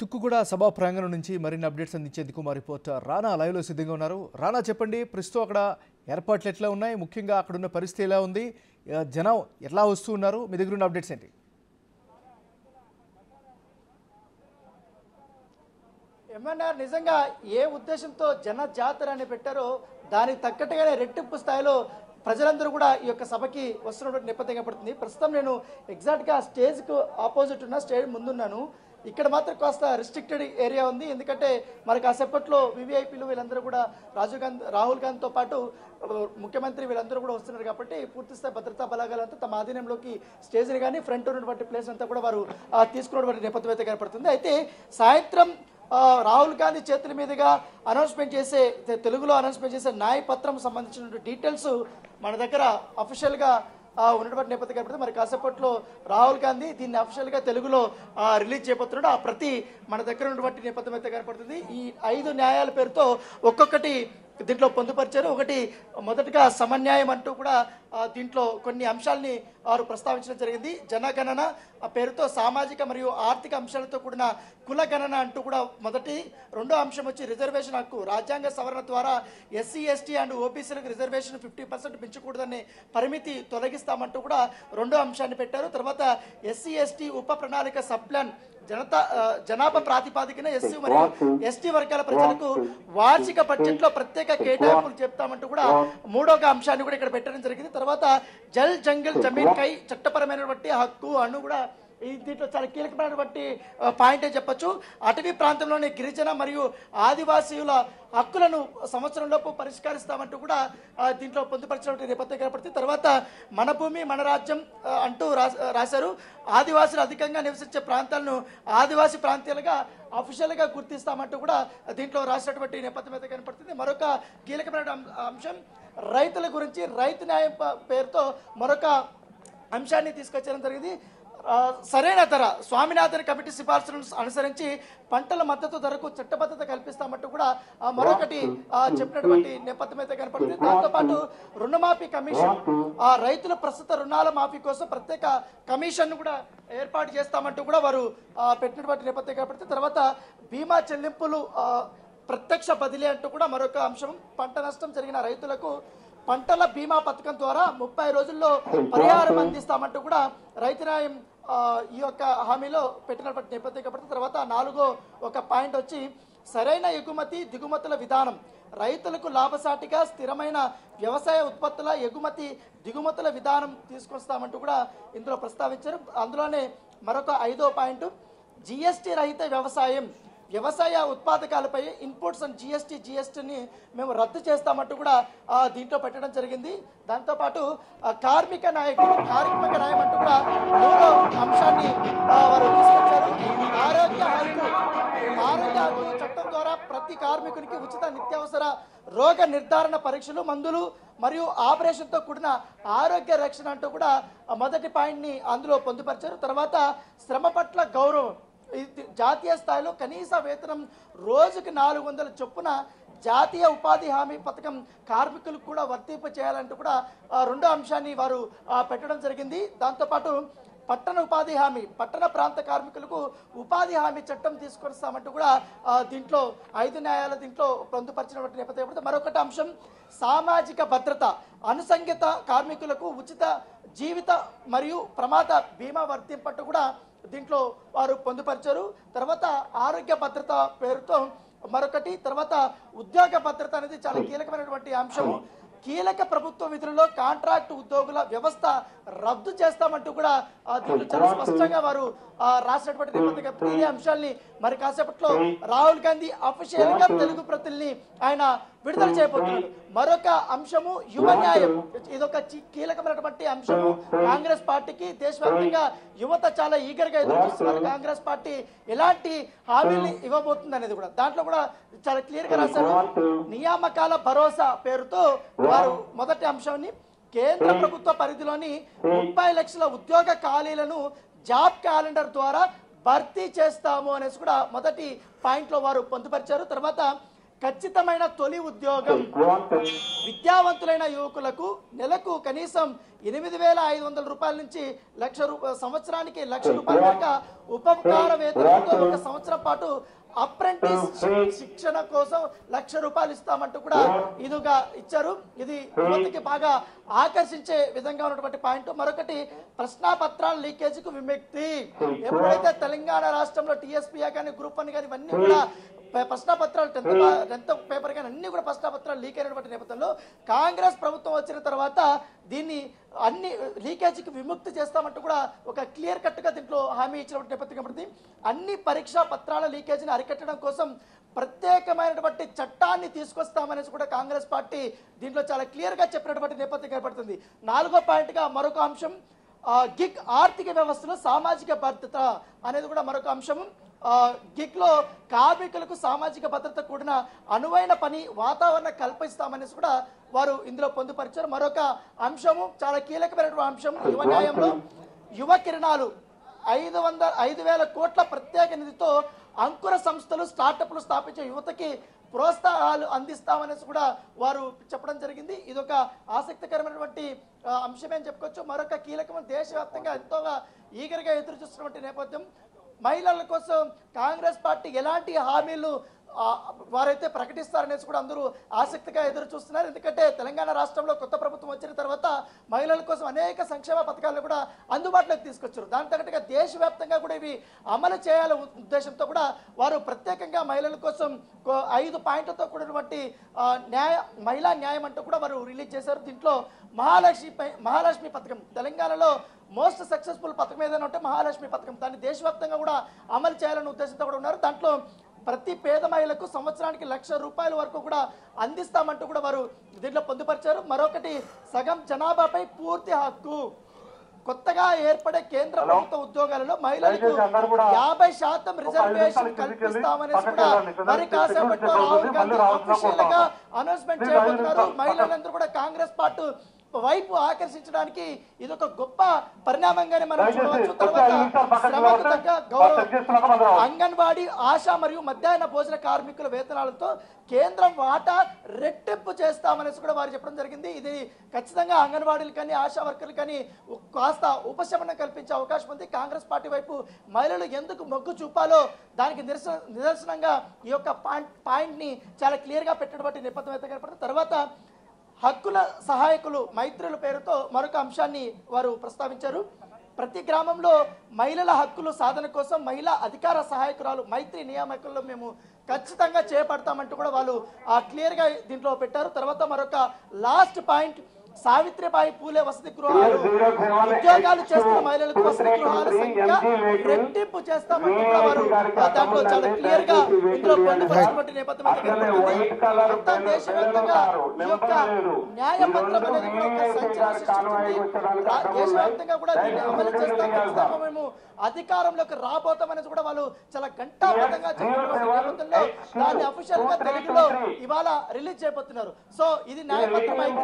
తుక్కుగూడ సభా ప్రాంగణం నుంచి మరిన్ని అప్డేట్స్ అందించేందుకు మా రిపోర్టర్ రానా లైవ్లో సిద్ధంగా ఉన్నారు రానా చెప్పండి ప్రస్తుతం అక్కడ ఏర్పాట్లు ఎట్లా ఉన్నాయి ముఖ్యంగా అక్కడున్న పరిస్థితి ఎలా ఉంది ఆ, జనం ఎట్లా వస్తూ ఉన్నారు మీ దగ్గర ఉన్న అప్డేట్స్ ఏంటి ఎంఎన్ఆర్ నిజంగా ఏ ఉద్దేశంతో జన జాతర అని పెట్టారో దానికి తగ్గట్టుగానే రెట్టింపు స్థాయిలో ప్రజలందరూ కూడా ఈ యొక్క సభకి వస్తున్నటువంటి నేపథ్యం పడుతుంది ప్రస్తుతం నేను ఎగ్జాక్ట్గా స్టేజ్కు ఆపోజిట్ ఉన్న స్టేజ్ ముందున్నాను ఇక్కడ మాత్రం కాస్త రిస్ట్రిక్టెడ్ ఏరియా ఉంది ఎందుకంటే మరి కాసేపట్లో వివిఐపీలు వీళ్ళందరూ కూడా రాజీవ్ గాంధీ రాహుల్ గాంధీతో పాటు ఆ, ముఖ్యమంత్రి వీళ్ళందరూ కూడా వస్తున్నారు కాబట్టి పూర్తిస్థాయి భద్రతా బలాగాలంతా తమ ఆధీనంలోకి స్టేజ్ని కానీ ఫ్రంట్ ఉన్నటువంటి ప్లేస్ అంతా కూడా వారు ఆ, తీసుకున్నటువంటి నేపథ్యం అయితే కనపడుతుంది అయితే సాయంత్రం ఆ, రాహుల్ గాంధీ చేతుల మీదుగా అనౌన్స్మెంట్ చేసే తె- తెలుగులో అనౌన్స్మెంట్ చేసే న్యాయ పత్రం సంబంధించిన డీటెయిల్స్ మన దగ్గర అఫీషియల్గా ఉన్నటువంటి నేపథ్యం కనపడుతుంది మరి కాసేపట్లో రాహుల్ గాంధీ దీన్ని అఫీషియల్గా తెలుగులో ఆ, రిలీజ్ చేయబోతున్నాడు ఆ ప్రతి మన దగ్గర ఉన్నటువంటి నేపథ్యం అయితే కనపడుతుంది ఈ ఐదు న్యాయాల పేరుతో ఒక్కొక్కటి దీంట్లో పొందుపరిచారు ఒకటి మొదటగా సమన్యాయం అంటూ కూడా ఆ, దీంట్లో కొన్ని అంశాలని వారు ప్రస్తావించడం జరిగింది జనగణన ఆ పేరుతో సామాజిక మరియు ఆర్థిక అంశాలతో కూడిన కుల గణన అంటూ కూడా మొదటి రెండో అంశం వచ్చి రిజర్వేషన్ హక్కు రాజ్యాంగ సవరణ ద్వారా ఎస్సీ ఎస్టీ అండ్ ఓబీసీలకు రిజర్వేషన్ ఫిఫ్టీ పర్సెంట్ పెంచకూడదనే పరిమితి తొలగిస్తామంటూ కూడా రెండో అంశాన్ని పెట్టారు తర్వాత ఎస్సీ ఎస్టీ ఉప ప్రణాళిక సబ్ ప్లాన్ జనతా ఆ, జనాభా ప్రాతిపాదికన ఎస్సీ మరియు ఎస్టీ వర్గాల ప్రజలకు వార్షిక బడ్జెట్ లో ప్రత్యేక కేటాయింపులు చెప్తామంటూ కూడా మూడొక అంశాన్ని కూడా ఇక్కడ పెట్టడం జరిగింది తర్వాత జల్ జంగల్ జమీన్ కై చట్టపరమైనటువంటి హక్కు అను కూడా ఈ దీంట్లో చాలా కీలకమైనటువంటి ఆ, పాయింటే చెప్పొచ్చు అటవీ ప్రాంతంలోని గిరిజన మరియు ఆదివాసీల హక్కులను సంవత్సరంలోపు పరిష్కరిస్తామంటూ కూడా ఆ, దీంట్లో పొందుపరిచినటువంటి నేపథ్యం కనపడుతుంది తర్వాత మన భూమి మన రాజ్యం ఆ, అంటూ రాస్- రాశారు ఆదివాసులు అధికంగా నివసించే ప్రాంతాలను ఆదివాసీ ప్రాంతాలుగా అఫీషియల్గా గుర్తిస్తామంటూ కూడా దీంట్లో రాసినటువంటి నేపథ్యం అయితే కనపడుతుంది మరొక కీలకమైన అం- అంశం రైతుల గురించి రైతు న్యాయం ప- పేరుతో మరొక అంశాన్ని తీసుకొచ్చడం జరిగింది ఆ, సరైన ధర స్వామినాథన్ కమిటీ సిఫార్సులను అనుసరించి పంటల మద్దతు ధరకు చట్టబద్ధత కల్పిస్తామంటూ కూడా ఆ, మరొకటి ఆ, చెప్పినటువంటి నేపథ్యం అయితే కనపడుతుంది దాంతోపాటు రుణమాఫీ కమిషన్ ఆ రైతుల ప్రస్తుత రుణాల మాఫీ కోసం ప్రత్యేక కమిషన్ కూడా ఏర్పాటు చేస్తామంటూ కూడా వారు ఆ, పెట్టినటువంటి నేపథ్యం కనపడుతుంది తర్వాత బీమా చెల్లింపులు ఆ, ప్రత్యక్ష బదిలీ అంటూ కూడా మరొక అంశం పంట నష్టం జరిగిన రైతులకు పంటల బీమా పథకం ద్వారా ముప్పై రోజుల్లో పరిహారం అందిస్తామంటూ కూడా రైతు న్యాయం ఆ, ఈ యొక్క హామీలో పెట్టినటువంటి నేపథ్యం కాబట్టి తర్వాత నాలుగో ఒక పాయింట్ వచ్చి సరైన ఎగుమతి దిగుమతుల విధానం రైతులకు లాభసాటిగా స్థిరమైన వ్యవసాయ ఉత్పత్తుల ఎగుమతి దిగుమతుల విధానం తీసుకొస్తామంటూ కూడా ఇందులో ప్రస్తావించారు అందులోనే మరొక ఐదో పాయింట్ జిఎస్టీ రహిత వ్యవసాయం వ్యవసాయ ఉత్పాదకాలపై ఇన్పుట్స్ అండ్ జిఎస్టీ జిఎస్టీని మేము రద్దు చేస్తామంటూ కూడా ఆ, దీంట్లో పెట్టడం జరిగింది దాంతోపాటు ఆ, కార్మిక నాయకులు కార్మిక న్యాయం అంటూ కూడా మూడో అంశాన్ని ఆ, వారు తీసుకొచ్చారు ఆరోగ్య హక్కు ఆరోగ్య హక్కు చట్టం ద్వారా ప్రతి కార్మికునికి ఉచిత నిత్యావసర రోగ నిర్ధారణ పరీక్షలు మందులు మరియు ఆపరేషన్తో కూడిన ఆరోగ్య రక్షణ అంటూ కూడా ఆ మొదటి పాయింట్ని అందులో పొందుపరిచారు తర్వాత శ్రమ పట్ల గౌరవం ఇది జాతీయ స్థాయిలో కనీస వేతనం రోజుకి నాలుగు వందల చొప్పున జాతీయ ఉపాధి హామీ పథకం కార్మికులకు కూడా వర్తింప చేయాలంటూ కూడా ఆ, రెండో అంశాన్ని వారు ఆ, పెట్టడం జరిగింది దాంతోపాటు పట్టణ ఉపాధి హామీ పట్టణ ప్రాంత కార్మికులకు ఉపాధి హామీ చట్టం తీసుకొస్తామంటూ కూడా ఆ, దీంట్లో ఐదు న్యాయాల దీంట్లో పొందుపరిచినటువంటి నేపథ్యం కాబట్టి మరొకటి అంశం సామాజిక భద్రత అనుసంఘిత కార్మికులకు ఉచిత జీవిత మరియు ప్రమాద బీమా వర్తింపట్టు కూడా దీంట్లో వారు పొందుపరిచారు తర్వాత ఆరోగ్య భద్రత పేరుతో మరొకటి తర్వాత ఉద్యోగ భద్రత అనేది చాలా కీలకమైనటువంటి అంశం కీలక ప్రభుత్వ విధులలో కాంట్రాక్ట్ ఉద్యోగుల వ్యవస్థ రద్దు చేస్తామంటూ కూడా ఆ, దీంట్లో చాలా స్పష్టంగా వారు ఆ, రాసినటువంటి నేపథ్యం కాబట్టి ఈ అంశాల్ని మరి కాసేపట్లో రాహుల్ గాంధీ అఫీషియల్ గా తెలుగు ప్రతుల్ని ఆయన విడుదల చేయబోతున్నారు మరొక అంశము యువ న్యాయం ఇదొక చి- కీలకమైనటువంటి అంశము కాంగ్రెస్ పార్టీకి దేశవ్యాప్తంగా యువత చాలా ఈగర్ గా ఎదురు చూస్తున్నారు కాంగ్రెస్ పార్టీ ఎలాంటి హామీలు ఇవ్వబోతుంది అనేది కూడా దాంట్లో కూడా చాలా క్లియర్ గా రాశారు నియామకాల భరోసా పేరుతో వారు మొదటి అంశాన్ని కేంద్ర ప్రభుత్వ పరిధిలోని ముప్పై లక్షల ఉద్యోగ ఖాళీలను జాబ్ క్యాలెండర్ ద్వారా భర్తీ చేస్తాము అనేసి కూడా మొదటి పాయింట్లో వారు పొందుపరిచారు తర్వాత ఖచ్చితమైన తొలి ఉద్యోగం విద్యావంతులైన యువకులకు నెలకు కనీసం ఎనిమిది వేల ఐదు వందల రూపాయల నుంచి లక్ష రూప సంవత్సరానికి లక్ష రూపాయల దాకా ఉపకార వేతనంతో ఒక సంవత్సరం పాటు అప్రెంటిస్ శిక్షణ కోసం లక్ష రూపాయలు ఇస్తామంటూ కూడా ఇదిగా ఇచ్చారు ఇది యువతకి బాగా ఆకర్షించే విధంగా ఉన్నటువంటి పాయింట్ మరొకటి ప్రశ్నాపత్రాల లీకేజీకి విముక్తి ఎప్పుడైతే తెలంగాణ రాష్ట్రంలో టీఎస్పీఆ కానీ గ్రూప్ వన్ కానీ ఇవన్నీ కూడా ప- ప్రశ్నాపత్రాలు టెన్త్ పా- టెన్త్ పేపర్ కానీ అన్ని కూడా ప్రశ్నాపత్రాలు లీక్ అయినటువంటి నేపథ్యంలో కాంగ్రెస్ ప్రభుత్వం వచ్చిన తర్వాత దీన్ని అన్ని లీకేజీకి విముక్తి చేస్తామంటూ కూడా ఒక క్లియర్ కట్గా దీంట్లో హామీ ఇచ్చినటువంటి నేపథ్యం కాబట్టి అన్ని పరీక్షా పత్రాల లీకేజీని అరికట్టడం కోసం ప్రత్యేకమైనటువంటి చట్టాన్ని తీసుకొస్తామనేసి కూడా కాంగ్రెస్ పార్టీ దీంట్లో చాలా క్లియర్గా చెప్పినటువంటి నేపథ్యం కనపడుతుంది నాలుగో పాయింట్గా మరొక అంశం ఆ, గిగ్ ఆర్థిక వ్యవస్థలో సామాజిక భద్రత అనేది కూడా మరొక అంశం ఆ, గిగ్లో కార్మికులకు సామాజిక భద్రత కూడిన అనువైన పని వాతావరణం కల్పిస్తామనేసి కూడా వారు ఇందులో పొందుపరిచారు మరొక అంశము చాలా కీలకమైనటువంటి అంశం యువ న్యాయంలో యువ కిరణాలు ఐదు వందల ఐదు వేల కోట్ల ప్రత్యేక నిధితో అంకుర సంస్థలు స్టార్టప్లు స్థాపించే యువతకి ప్రోత్సాహాలు అందిస్తామనేసి కూడా వారు చెప్పడం జరిగింది ఇది ఒక ఆసక్తికరమైనటువంటి ఆ, అంశమే అని చెప్పుకోవచ్చు మరొక కీలకమైన దేశవ్యాప్తంగా ఎంతోగా ఈగర్గా ఎదురు చూస్తున్నటువంటి నేపథ్యం మహిళల కోసం కాంగ్రెస్ పార్టీ ఎలాంటి హామీలు ఆ, వారైతే ప్రకటిస్తారనేసి కూడా అందరూ ఆసక్తిగా ఎదురు చూస్తున్నారు ఎందుకంటే తెలంగాణ రాష్ట్రంలో కొత్త ప్రభుత్వం వచ్చిన తర్వాత మహిళల కోసం అనేక సంక్షేమ పథకాలను కూడా అందుబాటులోకి తీసుకొచ్చారు దాని తగ్గట్టుగా దేశవ్యాప్తంగా కూడా ఇవి అమలు చేయాల ఉద్దేశంతో కూడా వారు ప్రత్యేకంగా మహిళల కోసం కో- ఐదు పాయింట్లతో కూడినటువంటి ఆ, న్యాయ మహిళా న్యాయం అంటూ కూడా వారు రిలీజ్ చేశారు దీంట్లో మహాలక్ష్మి పై- మహాలక్ష్మి పథకం తెలంగాణలో మోస్ట్ సక్సెస్ఫుల్ పథకం ఏదైనా ఉంటే మహాలక్ష్మి పథకం దాన్ని దేశవ్యాప్తంగా కూడా అమలు చేయాలనే ఉద్దేశంతో కూడా ఉన్నారు దాంట్లో ప్రతి పేద మహిళకు సంవత్సరానికి లక్ష రూపాయల వరకు కూడా అందిస్తామంటూ కూడా వారు దీంట్లో పొందుపరిచారు మరొకటి సగం జనాభాపై పూర్తి హక్కు కొత్తగా ఏర్పడే కేంద్ర ప్రభుత్వ ఉద్యోగాలలో మహిళలకు దయచేసి అందరూ కూడా యాభై శాతం ఐదు రిజర్వేషన్ నిమిషాలు కిందికి వెళ్ళి కల్పిస్తామనేసి పక్కకి కూడా వెళ్ళండి. ఇక్కడ మరి నుంచి కాసేపట్లో సెకండ్ రాహుల్ స్టెప్ గాంధీ మళ్ళీ రావాల్సిన అఫీషియల్ గా కోరుతాం. అనౌన్స్మెంట్ ప్లీజ్ ఐదు చేయబోతున్నారు నిమిషాలు మహిళలందరూ కూడా కాంగ్రెస్ పార్టీ వైపు ఆకర్షించడానికి ఇది ఒక గొప్ప పరిణామంగానే మనం దయచేసి చూడవచ్చు వచ్చే తర్వాత ఐదు నిమిషాలు పక్కకి శ్రమకు వెళ్ళండి. తగ్గ వాళ్ళు గౌరవం చెక్ చేస్తున్నాక మళ్ళీ రావాలి. అంగన్వాడీ ఆశా మరియు మధ్యాహ్న భోజన కార్మికుల వేతనాలతో కేంద్రం వాటా రెట్టింపు చేస్తామనేసి కూడా వారు చెప్పడం జరిగింది ఇది ఖచ్చితంగా అంగన్వాడీలు కానీ ఆశా వర్కర్లు కానీ ఉ- కాస్త ఉపశమనం కల్పించే అవకాశం ఉంది కాంగ్రెస్ పార్టీ వైపు మహిళలు ఎందుకు మొగ్గు చూపాలో దానికి నిరసన నిదర్శనంగా ఈ యొక్క పాయింట్ పాయింట్ని చాలా క్లియర్గా పెట్టినటువంటి నేపథ్యం అయితే కనపడుతుంది తర్వాత హక్కుల సహాయకులు మైత్రుల పేరుతో మరొక అంశాన్ని వారు ప్రస్తావించారు ప్రతి గ్రామంలో మహిళల హక్కులు సాధన కోసం మహిళా అధికార సహాయకురాలు మైత్రి నియామకుల్లో మేము ఖచ్చితంగా చేపడతామంటూ కూడా వాళ్ళు ఆ క్లియర్గా దీంట్లో పెట్టారు తర్వాత మరొక లాస్ట్ పాయింట్ సావిత్రిబాయి పూలే వసతి గృహాలు ఉద్యోగాలు చేస్తున్న మహిళలకు వసతి గృహాల సంఖ్య రెట్టింపు చేస్తామంటూ కూడా వారు ఆ దాంట్లో చాలా క్లియర్ గా ఇందులో పొందుపరిచినటువంటి నేపథ్యం అయితే కనపడుతుంది. మొత్తం దేశవ్యాప్తంగా ఈ యొక్క న్యాయ పత్రం అనేది కూడా ఒక సంచలనం సృష్టించింది రా- దేశవ్యాప్తంగా కూడా దీన్ని అమలు చేస్తాం ఖచ్చితంగా మేము అధికారంలోకి రాబోతామనేది కూడా వాళ్ళు చాలా గంటాబద్ధంగా చెప్పినటువంటి నేపథ్యంలో దాన్ని అఫీషియల్ గా తెలుగులో ఇవాళ రిలీజ్ చేయబోతున్నారు సో ఇది న్యాయపత్రం అయితే